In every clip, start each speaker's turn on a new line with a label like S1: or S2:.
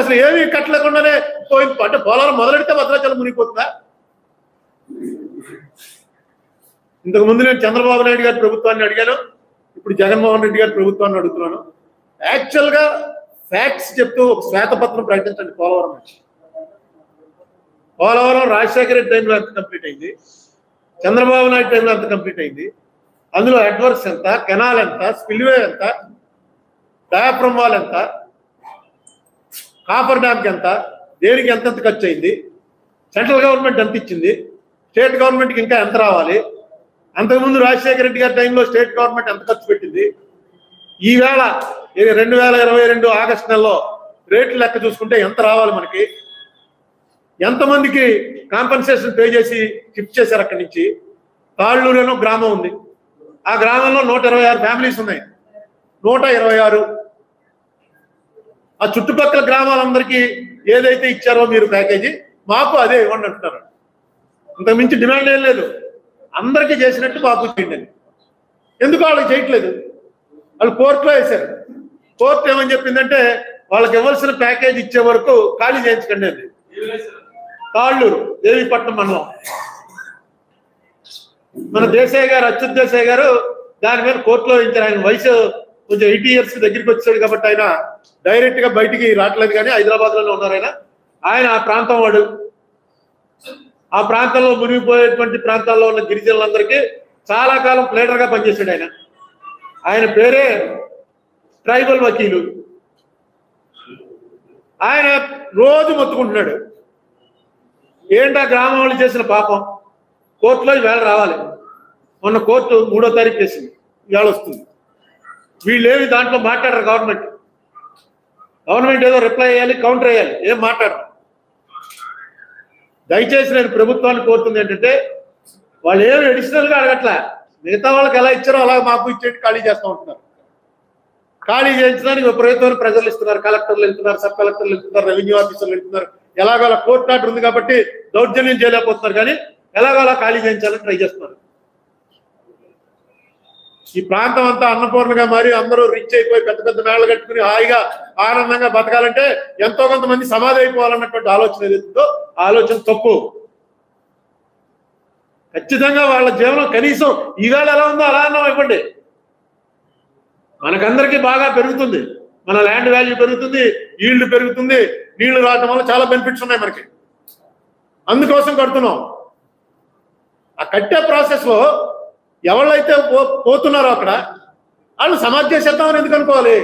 S1: అసలు ఏమీ కట్టలేకుండానే పోయింది అంటే పోలవరం మొదలెడితే భద్రాచలం మునిగిపోతుందా ఇంతకు ముందు నేను చంద్రబాబు నాయుడు గారి ప్రభుత్వాన్ని అడిగాను ఇప్పుడు జగన్మోహన్ రెడ్డి గారి ప్రభుత్వాన్ని అడుగుతున్నాను యాక్చువల్ గా ఫ్యాక్ట్స్ చెప్తూ ఒక శ్వేతపత్రం ప్రకటించండి పోలవరం నుంచి పోలవరం రాజశేఖర రెడ్డి టైంలో ఎంత కంప్లీట్ అయింది చంద్రబాబు నాయుడు టైంలో ఎంత కంప్లీట్ అయింది అందులో అడ్వర్స్ ఎంత కెనాల్ ఎంత స్పిల్వే ఎంత డయాఫ్రమ్ వాల్ ఎంత కాపర్ డ్యామ్కి ఎంత దేనికి ఎంతెంత ఖర్చు అయింది సెంట్రల్ గవర్నమెంట్ ఎంత ఇచ్చింది స్టేట్ గవర్నమెంట్కి ఇంకా ఎంత రావాలి అంతకుముందు రాజశేఖర రెడ్డి గారి టైంలో స్టేట్ గవర్నమెంట్ ఎంత ఖర్చు పెట్టింది ఈవేళ ఈ రెండు వేల ఇరవై రెండు ఆగస్టు నెలలో రేట్లు లెక్క చూసుకుంటే ఎంత రావాలి మనకి ఎంతమందికి కాంపన్సేషన్ పే చేసి షిఫ్ట్ చేశారు అక్కడి నుంచి తాళ్ళూరులో గ్రామం ఉంది ఆ గ్రామంలో నూట ఇరవై ఆరు ఫ్యామిలీస్ ఉన్నాయి నూట ఇరవై ఆరు ఆ చుట్టుపక్కల గ్రామాలందరికీ ఏదైతే ఇచ్చారో మీరు ప్యాకేజీ మాకు అదే ఇవ్వండి అంటున్నారు ఇంతకు మించి డిమాండ్ ఏం లేదు అందరికీ చేసినట్టు మాకు చేయండి అని. ఎందుకు వాళ్ళకి చేయట్లేదు వాళ్ళు కోర్టులో వేశారు కోర్టు ఏమని చెప్పిందంటే వాళ్ళకి ఇవ్వాల్సిన ప్యాకేజ్ ఇచ్చే వరకు ఖాళీ చేయించకండి అది తాళ్ళూరు దేవీపట్నం మండలం మన దేశాయ్ గారు అచ్యుత్ దేశాయ్ గారు దాని మీద కోర్టులో వేయించారు ఆయన వయసు కొంచెం ఎయిటీ ఇయర్స్ దగ్గరికి వచ్చాడు కాబట్టి ఆయన డైరెక్ట్ గా బయటికి రావట్లేదు కానీ హైదరాబాద్ లోనే ఉన్నారు ఆయన ఆయన ఆ ప్రాంతం వాడు ఆ ప్రాంతంలో మునిగిపోయేటువంటి ప్రాంతాల్లో ఉన్న గిరిజనులందరికీ చాలా కాలం ప్లేడర్ గా పనిచేశాడు ఆయన ఆయన పేరే ట్రైబల్ వకీలు ఆయన రోజు మొత్తుకుంటున్నాడు ఏంటా గ్రామం వాళ్ళు చేసిన పాపం కోర్టులో ఈవేళ రావాలి మొన్న కోర్టు మూడో తారీఖు చేసింది ఇవాళ వస్తుంది వీళ్ళేమి దాంట్లో మాట్లాడరు గవర్నమెంట్ గవర్నమెంట్ ఏదో రిప్లై చేయాలి కౌంటర్ వేయాలి ఏం మాట్లాడరు దయచేసి నేను ప్రభుత్వాన్ని కోరుతుంది ఏంటంటే వాళ్ళు ఏమి అడిషనల్ గా అడగట్లే మిగతా వాళ్ళకి ఎలా ఇచ్చారో అలా మాకు ఇచ్చేట్టు ఖాళీ చేస్తూ ఉంటున్నారు ఖాళీ చేయించడానికి విపరీతమైన ప్రజలు ఇస్తున్నారు కలెక్టర్లు వెళ్తున్నారు సబ్ కలెక్టర్లు వెళ్తున్నారు రెవెన్యూ ఆఫీసర్లు వెళ్తున్నారు ఎలాగో అలా కోర్టు ఆర్డర్ ఉంది కాబట్టి దౌర్జన్యం చేయలేకపోతున్నారు కానీ ఎలాగో అలా ఖాళీ చేయించాలని ట్రై చేస్తున్నారు ఈ ప్రాంతం అంతా అన్నపూర్ణగా మారి అందరూ రిచ్ అయిపోయి పెద్ద పెద్ద మేళలు కట్టుకుని హాయిగా ఆనందంగా బతకాలంటే ఎంతో కొంతమంది సమాధి అయిపోవాలన్నటువంటి ఆలోచన ఏదైతుందో ఆ ఆలోచన తప్పు ఖచ్చితంగా వాళ్ళ జీవనం కనీసం ఈవేళ ఎలా ఉందో అలా అన్నం ఇవ్వండి మనకందరికీ బాగా పెరుగుతుంది మన ల్యాండ్ వాల్యూ పెరుగుతుంది ఈల్డ్ పెరుగుతుంది నీళ్లు రావడం వల్ల చాలా బెనిఫిట్స్ ఉన్నాయి మనకి అందుకోసం కడుతున్నాం ఆ కట్టే ప్రాసెస్ లో ఎవళ్ళైతే పో- పోతున్నారో అక్కడ వాళ్ళు సమాధి చేసేద్దామని ఎందుకు అనుకోవాలి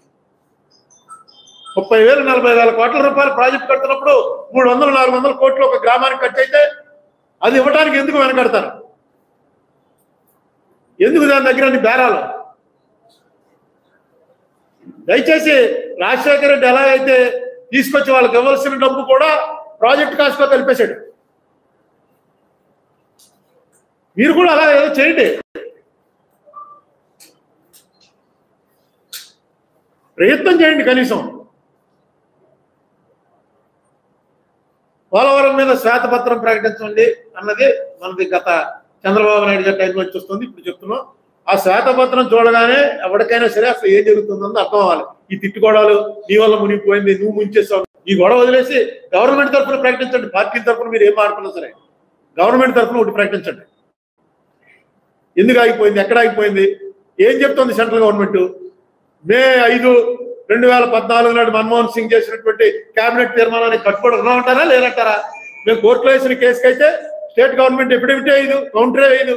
S1: ముప్పై వేలు నలభై వేల కోట్ల రూపాయల ప్రాజెక్ట్ కడుతున్నప్పుడు మూడు వందలు నాలుగు వందల కోట్లు ఒక గ్రామానికి ఖర్చు అయితే అది ఇవ్వడానికి ఎందుకు వెనకడతారు ఎందుకు దాని దగ్గర అన్ని బేరాలు దయచేసి రాజశేఖర రెడ్డి ఎలా అయితే తీసుకొచ్చి వాళ్ళకి ఇవ్వాల్సిన డబ్బు కూడా ప్రాజెక్ట్ కాస్ట్ లో కలిపేశాడు మీరు కూడా అలా ఏదో చేయండి ప్రయత్నం చేయండి కనీసం పోలవరం మీద శ్వేతపత్రం ప్రకటించండి అన్నది మనది గత చంద్రబాబు నాయుడు గారి టైం వచ్చి వస్తుంది ఇప్పుడు చెప్తున్నాం ఆ శ్వేతపత్రం చూడగానే ఎవరికైనా సరే అసలు ఏం జరుగుతుందో అర్థం అవ్వాలి ఈ తిట్టుకోవడాలు నీ వల్ల మునిగిపోయింది నువ్వు ముంచేస్తావు ఈ గొడవ వదిలేసి గవర్నమెంట్ తరఫున ప్రకటించండి పార్టీ తరఫున మీరు ఏం ఆడుకున్నా సరే గవర్నమెంట్ తరఫున ఒకటి ప్రకటించండి ఎందుకు ఆగిపోయింది ఎక్కడ ఆగిపోయింది ఏం చెప్తోంది సెంట్రల్ గవర్నమెంట్ మే ఐదు రెండు వేల పద్నాలుగు నాడు మన్మోహన్ సింగ్ చేసినటువంటి కేబినెట్ తీర్మానాన్ని కట్టుబడి ఉన్నామంటారా లేదంటారా మేము కోర్టులో వేసిన కేసుకి అయితే స్టేట్ గవర్నమెంట్ ఎఫిడవిటే ఐదు కౌంటరే ఐదు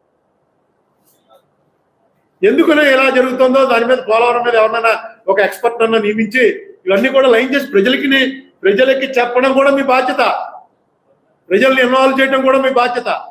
S1: ఎందుకునే ఇలా జరుగుతుందో దాని మీద పోలవరం మీద ఎవరన్నా ఒక ఎక్స్పర్ట్ అన్న నియమించి ఇవన్నీ కూడా లైన్ చేసి ప్రజలకి ని- ప్రజలకి చెప్పడం కూడా మీ బాధ్యత ప్రజల్ని ఇన్వాల్వ్ చేయడం కూడా మీ బాధ్యత